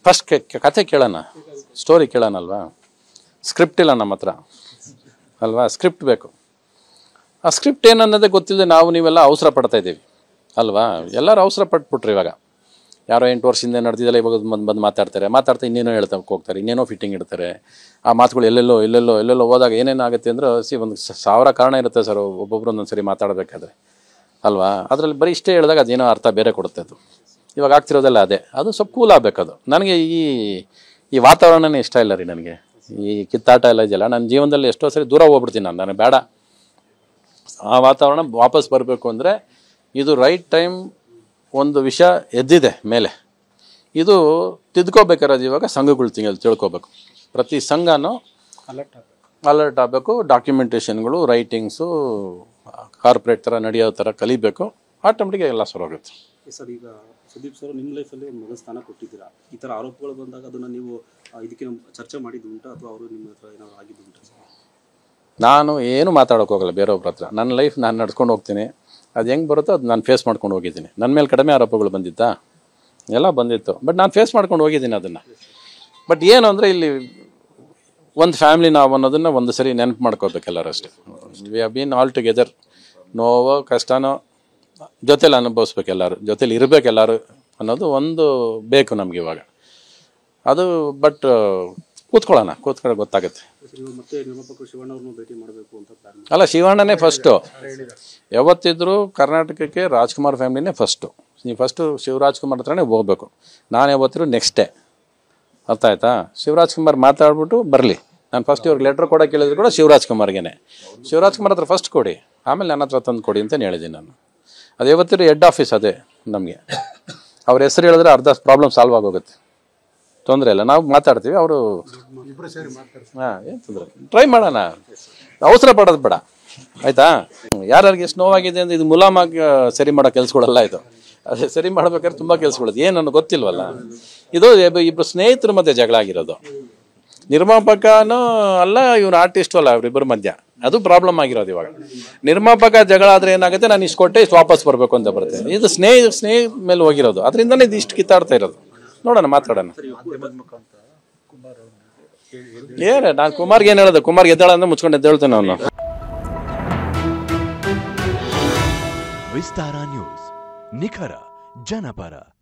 first ಕತೆ ಕೇಳೋಣ story ಕೇಳೋಣಲ್ವಾ script ಇಲ್ಲ ನಮ್ಮ ಹತ್ರ ಅಲ್ವಾ ಸ್ಕ್ರಿಪ್ಟ್ ಬೇಕು ಆ ಸ್ಕ್ರಿಪ್ಟ್ ಏನನ್ನೋದೇ ಗೊತ್ತಿಲ್ಲದೆ ನಾವು ನೀವೆಲ್ಲ ಅವಸರ ಪಡ್ತಾ ಇದ್ದೀವಿ ಅಲ್ವಾ ಎಲ್ಲರೂ ಅವಸರ ಪಟ್ಬಿಟ್ರು ಇವಾಗ ಯಾರೋ ಎಂಟು ವರ್ಷದಿಂದ ನಡೆದಿದ್ದಲ್ಲ ಇವಾಗ ಬಂದು ಬಂದು ಮಾತಾಡ್ತಾರೆ ಮಾತಾಡ್ತಾ ಇನ್ನೇನೋ ಹೇಳ್ತಾ ಹೋಗ್ತಾರೆ ಇನ್ನೇನೋ ಫಿಟ್ಟಿಂಗ್ ಇಡ್ತಾರೆ ಆ ಮಾತುಗಳು ಎಲ್ಲೆಲ್ಲೋ ಎಲ್ಲೆಲ್ಲೋ ಎಲ್ಲೆಲ್ಲೋ ಹೋದಾಗ ಏನೇನಾಗುತ್ತೆ ಅಂದ್ರೆ ಸಿ ಒಂದು ಸ- ಸಾವಿರ ಕಾರಣ ಇರುತ್ತೆ ಸರ್ ಒಬ್ಬೊಬ್ರು ಒಂದೊಂದು ಸರಿ ಮಾತಾಡಬೇಕಾದ್ರೆ ಅಲ್ವಾ ಅದರಲ್ಲಿ ಬರೀ ಇಷ್ಟೇ ಹೇಳಿದಾಗ ಅದೇನೋ ಅರ್ಥ ಬೇರೆ ಕೊಡುತ್ತೆ ಅದು ಇವಾಗ ಆಗ್ತಿರೋದೆಲ್ಲ ಅದೇ ಅದು ಸ್ವಲ್ಪ ಕೂಲ್ ಆಗಬೇಕದು ನನಗೆ ಈ ಈ ವಾತಾವರಣನೇ ಇಷ್ಟ ಇಲ್ಲ ರೀ ನನಗೆ ಈ ಕಿತ್ತಾಟ ಎಲ್ಲ ಇದೆಯಲ್ಲ ನನ್ನ ಜೀವನದಲ್ಲಿ ಎಷ್ಟೋ ಸರಿ ದೂರ ಹೋಗ್ಬಿಡ್ತೀನಿ ನಾನು ನನಗೆ ಬೇಡ ಆ ವಾತಾವರಣ ವಾಪಸ್ ಬರಬೇಕು ಅಂದರೆ ಇದು ರೈಟ್ ಟೈಮ್ ಒಂದು ವಿಷಯ ಎದ್ದಿದೆ ಮೇಲೆ ಇದು ತಿದ್ಕೋಬೇಕಾದ್ರೆ ಇವಾಗ ಸಂಘಗಳು ತಿಂಗಳು ತಿಳ್ಕೊಬೇಕು ಪ್ರತಿ ಸಂಘನೂ ಅಲರ್ಟ್ ಆಗಬೇಕು ಡಾಕ್ಯುಮೆಂಟೇಷನ್ಗಳು ರೈಟಿಂಗ್ಸು ಕಾರ್ಪೊರೇಟ್ ಥರ ನಡೆಯೋ ಥರ ಕಲಿಬೇಕು ಆಟೋಮೆಟಿಕ್ ಎಲ್ಲ ಸರೋಗುತ್ತೆ ಸರ್ ಈಗ ಸುದೀಪ್ ಸರ್ ನಿಮ್ಮ ಲೈಫಲ್ಲಿ ಒಂದು ಮೊದಲ ಸ್ಥಾನ ಕೊಟ್ಟಿದ್ದೀರಾ ಈ ಥರ ಆರೋಪಗಳು ಬಂದಾಗ ಅದನ್ನು ನೀವು ಆ, ಇದಕ್ಕೆ ನಮ್ಮ ಚರ್ಚೆ ಮಾಡಿದ್ದು ಉಂಟಾ ಅಥವಾ ಅವರು ನಿಮ್ಮ ಹತ್ರ ಏನಾದ್ರು ಆಗಿದ್ದು ಉಂಟಾ ಸರ್ ನಾನು ಏನು ಮಾತಾಡೋಕೆ ಹೋಗಲ್ಲ ಬೇರೆಯವ್ರ ಹತ್ರ ನನ್ನ ಲೈಫ್ ನಾನು ನಡ್ಕೊಂಡು ಹೋಗ್ತೀನಿ ಅದು ಹೆಂಗೆ ಬರುತ್ತೋ ಅದು ನಾನು ಫೇಸ್ ಮಾಡ್ಕೊಂಡು ಹೋಗಿದ್ದೀನಿ ನನ್ನ ಮೇಲೆ ಕಡಿಮೆ ಆರೋಪಗಳು ಬಂದಿತ್ತಾ ಎಲ್ಲ ಬಂದಿತ್ತು ಬಟ್ ನಾನು ಫೇಸ್ ಮಾಡ್ಕೊಂಡು ಹೋಗಿದ್ದೀನಿ ಅದನ್ನು ಬಟ್ ಏನು ಅಂದರೆ ಇಲ್ಲಿ ಒಂದು ಫ್ಯಾಮಿಲಿ ನಾವು ಅನ್ನೋದನ್ನು ಒಂದು ಸರಿ ನೆನಪು ಮಾಡ್ಕೋಬೇಕು ಎಲ್ಲರೂ ಅಷ್ಟೇ we have been all together ನೋವೋ ಕಷ್ಟನೋ ಜೊತೇಲಿ ಅನುಭವಿಸ್ಬೇಕು ಎಲ್ಲರೂ ಜೊತೇಲಿ ಇರಬೇಕು ಎಲ್ಲರೂ ಅನ್ನೋದು ಒಂದು ಬೇಕು ನಮ್ಗೆ ಇವಾಗ ಅದು ಬಟ್ ಕೂತ್ಕೊಳ್ಳೋಣ ಕೂತ್ಕೊಳ್ಳೋ ಗೊತ್ತಾಗುತ್ತೆ ಸರ್ ಇವಾಗ ಮತ್ತೆ ನಿರ್ಮಾಪಕರು ಶಿವಣ್ಣವ್ರನ್ನು ಭೇಟಿ ಮಾಡಬೇಕು ಅಂತ ಪ್ಲಾನ್ ಅಲ್ಲ ಶಿವಣ್ಣನೇ ಫಸ್ಟು ಯಾವತ್ತಿದ್ರೂ ಕರ್ನಾಟಕಕ್ಕೆ ರಾಜ್ಕುಮಾರ್ ಫ್ಯಾಮಿಲಿನೇ ಫಸ್ಟು ನೀವು ಫಸ್ಟು ಶಿವರಾಜ್ ಕುಮಾರ್ ಹತ್ರನೇ ಹೋಗ್ಬೇಕು ನಾನು ಯಾವತ್ತಿದ್ರು ನೆಕ್ಸ್ಟ್ ಡೇ ಅರ್ಥ ಆಯ್ತಾ ಶಿವರಾಜ್ ಕುಮಾರ್ ಮಾತಾಡ್ಬಿಟ್ಟು ಬರಲಿ ನಾನು ಫಸ್ಟ್ ಇವ್ರಿಗೆ ಲೆಟ್ರ್ ಕೊಡೋಕೆ ಹೇಳಿದ್ರು ಕೂಡ ಶಿವರಾಜ್ ಕುಮಾರ್ಗೆ ಶಿವರಾಜ್ ಕುಮಾರ್ ಹತ್ರ ಫಸ್ಟ್ ಕೊಡಿ ಆಮೇಲೆ ನನ್ನ ಹತ್ರ ತಂದು ಕೊಡಿ ಅಂತ ಹೇಳಿದ್ದೀನಿ ನಾನು ಅದು ಯಾವತ್ತಿದ್ರು ಹೆಡ್ ಆಫೀಸ್ ಅದೇ ನಮಗೆ ಅವ್ರ ಹೆಸರು ಹೇಳಿದ್ರೆ ಅರ್ಧ ಪ್ರಾಬ್ಲಮ್ ಸಾಲ್ವ್ ಆಗೋಗುತ್ತೆ ತೊಂದರೆ ಇಲ್ಲ ನಾವು ಮಾತಾಡ್ತೀವಿ ಅವರು ಹಾಂ ಏನು ತೊಂದರೆ ಟ್ರೈ ಮಾಡೋಣ ಅವಸರ ಪಡೋದು ಬೇಡ ಆಯ್ತಾ ಯಾರ್ಯಾರಿಗೆ ಎಷ್ಟು ನೋವಾಗಿದೆ ಅಂದ್ರೆ ಇದು ಮುಲಾಮಾಗಿ ಸರಿ ಮಾಡೋ ಕೆಲ್ಸಗಳೆಲ್ಲ ಇದು ಅದೇ ಸರಿ ಮಾಡ್ಬೇಕಾದ್ರೆ ತುಂಬ ಕೆಲ್ಸಗಳದು ಏನು ನನಗೆ ಗೊತ್ತಿಲ್ವಲ್ಲ ಇದು ಇಬ್ಬ- ಇಬ್ರು ಸ್ನೇಹಿತರ ಮಧ್ಯೆ ಜಗಳ ಆಗಿರೋದು ನಿರ್ಮಾಪಕನೂ ಅಲ್ಲ ಇವನು ಆರ್ಟಿಸ್ಟು ಅಲ್ಲ ಇವರಿಬ್ಬರ ಮಧ್ಯ ಅದು ಪ್ರಾಬ್ಲಮ್ ಆಗಿರೋದು ಇವಾಗ ನಿರ್ಮಾಪಕ ಜಗಳ ಆದರೆ ಏನಾಗುತ್ತೆ ನಾನು ಇಷ್ಟು ಕೊಟ್ಟೆ ಇಷ್ಟು ವಾಪಸ್ ಬರಬೇಕು ಅಂತ ಬರುತ್ತೆ ಇದು ಸ್ನೇಹ ಸ್ನೇಹ ಮೇಲೆ ಹೋಗಿರೋದು ಅದರಿಂದನೇ ಇದು ಇಷ್ಟು ಕಿತ್ತಾಡ್ತಾ ಇರೋದು ನೋಡೋಣ ಮಾತಾಡೋಣ ಏನೇ ನಾನು ಕುಮಾರ್ಗೆ ಏನು ಹೇಳೋದು ಕುಮಾರ್ಗೆ ಎದ್ದಾಳ ಅಂದ್ರೆ ಮುಚ್ಕೊಂಡು ಎದ್ದೇಳ್ತೇನೆ ಅವನು ವಿಸ್ತಾರ ನ್ಯೂಸ್ ನಿಖರ ಜನಪರ